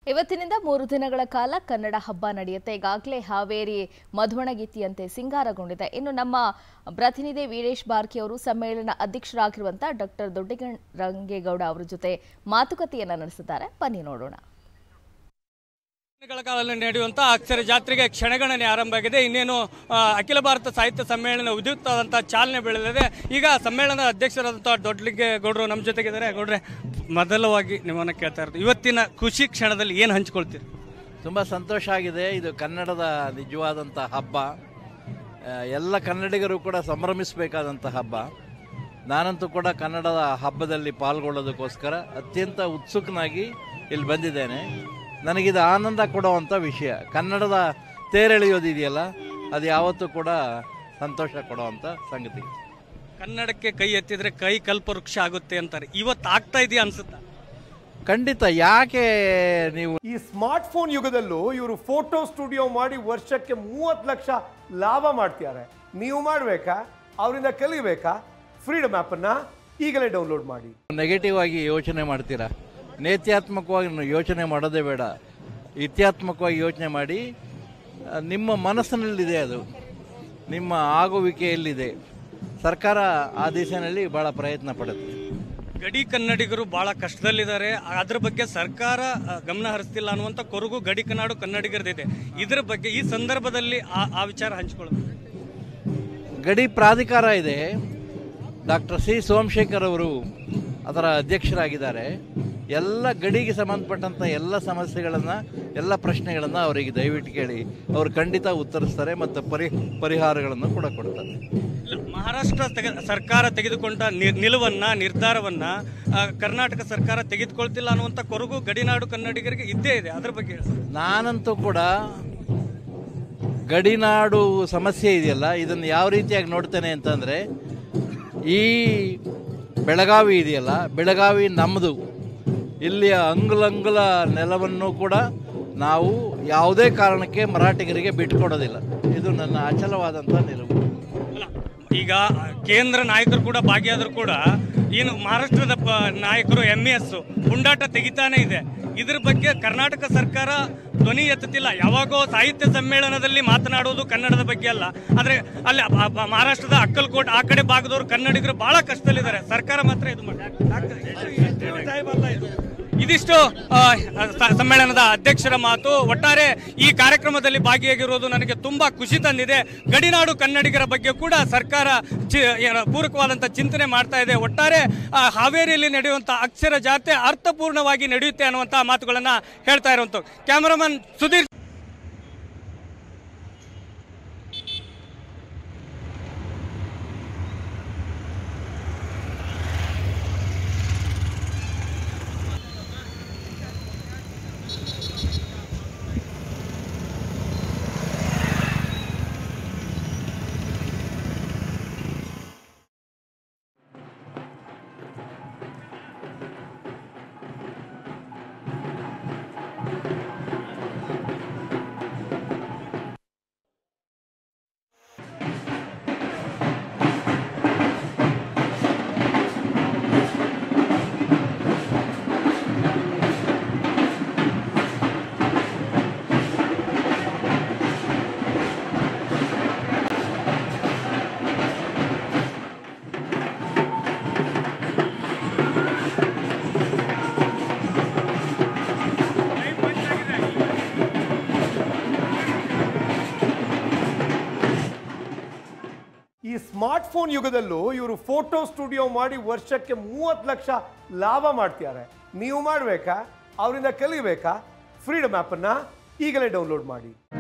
ಇವತ್ತಿನಿಂದ ಮೂರು ದಿನಗಳ ಕಾಲ ಕನ್ನಡ ಹಬ್ಬ ನಡೆಯುತ್ತೆ ಈಗಾಗಲೇ ಹಾವೇರಿ ಮಧುವಣಗೀತಿಯಂತೆ ಸಿಂಗಾರಗೊಂಡಿದೆ ಇನ್ನು ನಮ್ಮ ಪ್ರತಿನಿಧಿ ವೀರೇಶ್ ಬಾರ್ಕಿ ಅವರು ಸಮ್ಮೇಳನ ಅಧ್ಯಕ್ಷರಾಗಿರುವಂತಹ ಡಾಕ್ಟರ್ ದೊಡ್ಡಗಣ್ ರಂಗೇಗೌಡ ಅವರ ಜೊತೆ ಮಾತುಕತೆಯನ್ನ ನಡೆಸಿದ್ದಾರೆ ಬನ್ನಿ ನೋಡೋಣ ದಿನಗಳ ಕಾಲದಲ್ಲಿ ನಡೆಯುವಂಥ ಅಕ್ಷರ ಜಾತ್ರೆಗೆ ಕ್ಷಣಗಣನೆ ಆರಂಭ ಆಗಿದೆ ಇನ್ನೇನು ಆ, ಅಖಿಲ ಭಾರತ ಸಾಹಿತ್ಯ ಸಮ್ಮೇಳನ ಉದ್ಯುಕ್ತವಾದಂಥ ಚಾಲನೆ ಬೆಳೆದಿದೆ ಈಗ ಸಮ್ಮೇಳನದ ಅಧ್ಯಕ್ಷರಾದಂಥ ದೊಡ್ಡಲಿಗೆ ಗೌಡ್ರು ನಮ್ಮ ಜೊತೆಗಿದ್ದಾರೆ ಗೌಡ್ರೆ ಮೊದಲವಾಗಿ ನಿಮ್ಮನ್ನು ಕೇಳ್ತಾ ಇರೋದು ಇವತ್ತಿನ ಖುಷಿ ಕ್ಷಣದಲ್ಲಿ ಏನು ಹಂಚ್ಕೊಳ್ತೀರಿ ತುಂಬ ಸಂತೋಷ ಆಗಿದೆ ಇದು ಕನ್ನಡದ ನಿಜವಾದಂಥ ಹಬ್ಬ ಆ, ಎಲ್ಲ ಕನ್ನಡಿಗರು ಕೂಡ ಸಂಭ್ರಮಿಸಬೇಕಾದಂಥ ಹಬ್ಬ ನಾನಂತೂ ಕೂಡ ಕನ್ನಡದ ಹಬ್ಬದಲ್ಲಿ ಪಾಲ್ಗೊಳ್ಳೋದಕ್ಕೋಸ್ಕರ ಅತ್ಯಂತ ಉತ್ಸುಕನಾಗಿ ಇಲ್ಲಿ ಬಂದಿದ್ದೇನೆ ನನಗಿದು ಆನಂದ ಕೊಡುವಂಥ ವಿಷಯ ಕನ್ನಡದ ತೇರೆಳೆಯೋದಿದೆಯಲ್ಲ ಅದು ಯಾವತ್ತೂ ಕೂಡ ಸಂತೋಷ ಕೊಡುವಂಥ ಸಂಗತಿ ಕನ್ನಡಕ್ಕೆ ಕೈ ಎತ್ತಿದ್ರೆ ಕೈ ಕಲ್ಪವೃಕ್ಷ ಆಗುತ್ತೆ ಅಂತಾರೆ ಇವತ್ತು ಆಗ್ತಾ ಇದೆಯಾ ಅನ್ಸುತ್ತಾ ಖಂಡಿತ ಯಾಕೆ ನೀವು ಈ ಸ್ಮಾರ್ಟ್ ಫೋನ್ ಯುಗದಲ್ಲೂ ಇವರು ಫೋಟೋ ಸ್ಟುಡಿಯೋ ಮಾಡಿ ವರ್ಷಕ್ಕೆ ಮೂವತ್ತು ಲಕ್ಷ ಲಾಭ ಮಾಡ್ತಿದ್ದಾರೆ ನೀವು ಮಾಡಬೇಕಾ ಅವರಿಂದ ಕಲಿಬೇಕಾ ಫ್ರೀಡಮ್ ಆ್ಯಪನ್ನು ಈಗಲೇ ಡೌನ್ಲೋಡ್ ಮಾಡಿ ನೆಗೆಟಿವ್ ಆಗಿ ಯೋಚನೆ ಮಾಡ್ತೀರಾ ನೇತ್ಯಾತ್ಮಕವಾಗಿ ನೀವು ಯೋಚನೆ ಮಾಡೋದೇ ಬೇಡ ಇತ್ಯಾತ್ಮಕವಾಗಿ ಯೋಚನೆ ಮಾಡಿ ಆ, ನಿಮ್ಮ ಮನಸ್ಸಿನಲ್ಲಿದೆ ಅದು ನಿಮ್ಮ ಆಗುವಿಕೆಯಲ್ಲಿದೆ ಸರ್ಕಾರ ಆ ದಿಶೆಯಲ್ಲಿ ಭಾಳ ಪ್ರಯತ್ನ ಪಡುತ್ತೆ ಗಡಿ ಕನ್ನಡಿಗರು ಬಹಳ ಕಷ್ಟದಲ್ಲಿದ್ದಾರೆ ಅದ್ರ ಬಗ್ಗೆ ಸರ್ಕಾರ ಆ, ಗಮನ ಹರಿಸ್ತಿಲ್ಲ ಅನ್ನುವಂಥ ಕೊರಗು ಗಡಿ ಕನ್ನಡ ಕನ್ನಡಿಗರದಿದೆ ಇದ್ರ ಬಗ್ಗೆ ಈ ಸಂದರ್ಭದಲ್ಲಿ ಆ ಆ ವಿಚಾರ ಹಂಚ್ಕೊಳ್ಳೋದು ಗಡಿ ಪ್ರಾಧಿಕಾರ ಇದೆ ಡಾಕ್ಟರ್ ಸಿ ಸೋಮಶೇಖರ್ ಅವರು ಅದರ ಅಧ್ಯಕ್ಷರಾಗಿದ್ದಾರೆ ಎಲ್ಲ ಗಡಿಗೆ ಸಂಬಂಧಪಟ್ಟಂಥ ಎಲ್ಲ ಸಮಸ್ಯೆಗಳನ್ನು ಎಲ್ಲ ಪ್ರಶ್ನೆಗಳನ್ನು ಅವರಿಗೆ ದಯವಿಟ್ಟು ಕೇಳಿ ಅವರು ಖಂಡಿತ ಉತ್ತರಿಸ್ತಾರೆ ಮತ್ತು ಪರಿ ಪರಿಹಾರಗಳನ್ನು ಕೂಡ ಕೊಡ್ತಾರೆ ಇಲ್ಲ, ಮಹಾರಾಷ್ಟ್ರ ತೆಗೆ ಸರ್ಕಾರ ತೆಗೆದುಕೊಂಡ ನಿರ್- ನಿಲುವನ್ನ ನಿರ್ಧಾರವನ್ನ ಆ, ಕರ್ನಾಟಕ ಸರ್ಕಾರ ತೆಗೆದುಕೊಳ್ತಿಲ್ಲ ಅನ್ನುವಂಥ ಕೊರಗು ಗಡಿನಾಡು ಕನ್ನಡಿಗರಿಗೆ ಇದ್ದೇ ಇದೆ ಅದ್ರ ಬಗ್ಗೆ ಹೇಳಿ ಸರ್. ನಾನಂತೂ ಕೂಡ ಗಡಿನಾಡು ಸಮಸ್ಯೆ ಇದೆಯಲ್ಲ ಇದನ್ನು ಯಾವ ರೀತಿಯಾಗಿ ನೋಡ್ತೇನೆ ಅಂತಂದರೆ ಈ ಬೆಳಗಾವಿ ಇದೆಯಲ್ಲ ಬೆಳಗಾವಿ ನಮ್ಮದು ಇಲ್ಲಿಯ ಅಂಗುಲಂಗುಲ ನೆಲವನ್ನು ಕೂಡ ನಾವು ಯಾವುದೇ ಕಾರಣಕ್ಕೆ ಮರಾಠಿಗರಿಗೆ ಬಿಟ್ಕೊಡೋದಿಲ್ಲ ಇದು ನನ್ನ ಅಚಲವಾದಂಥ ನಿಲುವು ಅಲ್ಲ ಈಗ ಕೇಂದ್ರ ನಾಯಕರು ಕೂಡ ಭಾಗಿಯಾದ್ರು ಕೂಡ ಏನು ಮಹಾರಾಷ್ಟ್ರದ ಪ- ನಾಯಕರು ಎಂ ಎಸ್ ಪುಂಡಾಟ ತೆಗಿತಾನೆ ಇದೆ ಇದ್ರ ಬಗ್ಗೆ ಕರ್ನಾಟಕ ಸರ್ಕಾರ ಧ್ವನಿ ಎತ್ತುತ್ತಿಲ್ಲ ಯಾವಾಗೋ ಸಾಹಿತ್ಯ ಸಮ್ಮೇಳನದಲ್ಲಿ ಮಾತನಾಡೋದು ಕನ್ನಡದ ಬಗ್ಗೆ ಅಲ್ಲ ಆದ್ರೆ ಅಲ್ಲಿ ಆ- ಆ ಮಹಾರಾಷ್ಟ್ರದ ಅಕ್ಕಲ್ಕೋಟ್ ಆ ಕಡೆ ಭಾಗದವರು ಕನ್ನಡಿಗರು ಬಹಳ ಕಷ್ಟದಲ್ಲಿದ್ದಾರೆ ಸರ್ಕಾರ ಮಾತ್ರ ಇದು ಮಾಡಿ ಇದಿಷ್ಟು ಆ, ಸ- ಸಮ್ಮೇಳನದ ಅಧ್ಯಕ್ಷರ ಮಾತು ಒಟ್ಟಾರೆ ಈ ಕಾರ್ಯಕ್ರಮದಲ್ಲಿ ಭಾಗಿಯಾಗಿರುವುದು ನನಗೆ ತುಂಬಾ ಖುಷಿ ತಂದಿದೆ ಗಡಿನಾಡು ಕನ್ನಡಿಗರ ಬಗ್ಗೆ ಕೂಡ ಸರ್ಕಾರ ಚಿ- ಏನು, ಪೂರಕವಾದಂಥ ಚಿಂತನೆ ಮಾಡ್ತಾ ಇದೆ ಒಟ್ಟಾರೆ ಆ, ಹಾವೇರಿಯಲ್ಲಿ ನಡೆಯುವಂಥ ಅಕ್ಷರ ಜಾತ್ರೆ ಅರ್ಥಪೂರ್ಣವಾಗಿ ನಡೆಯುತ್ತೆ ಅನ್ನುವಂಥ ಮಾತುಗಳನ್ನ ಹೇಳ್ತಾ ಇರುವಂಥ ಕ್ಯಾಮರಾಮನ್ ಸುಧೀರ್ ಈ ಸ್ಮಾರ್ಟ್ ಫೋನ್ ಯುಗದಲ್ಲೂ ಇವರು ಫೋಟೋ ಸ್ಟುಡಿಯೋ ಮಾಡಿ ವರ್ಷಕ್ಕೆ ಮೂವತ್ತು ಲಕ್ಷ ಲಾಭ ಮಾಡ್ತಿದ್ದಾರೆ ನೀವು ಮಾಡಬೇಕಾ ಅವರಿಂದ ಕಲಿಬೇಕಾ ಫ್ರೀಡಮ್ ಆ್ಯಪನ್ನು ಈಗಲೇ ಡೌನ್ಲೋಡ್ ಮಾಡಿ